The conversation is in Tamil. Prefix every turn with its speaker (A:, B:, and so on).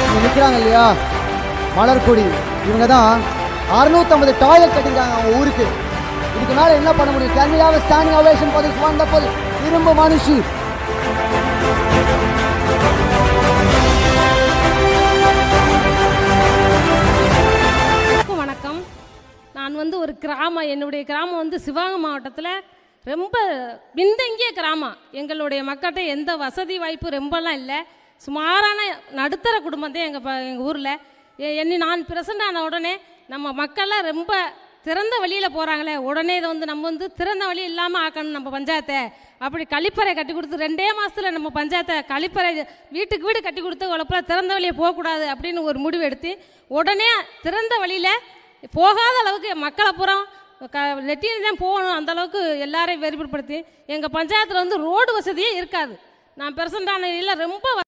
A: இங்க நிற்கிறாங்க இல்லையா மலர்கொடி இவங்க தான் அறுநூத்தம்பது டாய்லெட் கட்டிருக்காங்க அவங்க ஊருக்கு இதுக்கு மேல என்ன பண்ண முடியும் can we have standing ovation for this wonderful இரும்பு மனுஷி
B: அனைவருக்கும் வணக்கம் நான் வந்து ஒரு கிராமம் என்னுடைய கிராமம் வந்து சிவகங்கை மாவட்டத்தில் ரொம்ப பின்தங்கிய கிராமம் எங்களுடைய மக்கள்கிட்ட எந்த வசதி வாய்ப்பு ரொம்பலாம் இல்லை சுமாரான நடுத்தர குடும்பம் தான் எங்கள் ப எங்கள் ஊரில் என்னை நான் பிரசன்ட் ஆன உடனே நம்ம மக்கள்லாம் ரொம்ப திறந்த வழியில் போகிறாங்களே உடனே இதை வந்து நம்ம வந்து திறந்த வழி இல்லாமல் ஆக்கணும் நம்ம பஞ்சாயத்தை அப்படி கழிப்பறை கட்டி கொடுத்து ரெண்டே மாதத்தில் நம்ம பஞ்சாயத்தை கழிப்பறை வீட்டுக்கு வீடு கட்டி கொடுத்து உழப்பில் திறந்த வழியை போகக்கூடாது அப்படின்னு ஒரு முடிவு எடுத்து உடனே திறந்த வழியில் போகாத அளவுக்கு மக்களை புறம் க லெட்டின் தான் போகணும் அந்த அளவுக்கு எல்லாரையும் வெறிப்படுத்தி எங்கள் பஞ்சாயத்தில் வந்து ரோடு வசதியே இருக்காது நான் பெர்சண்டான ரொம்ப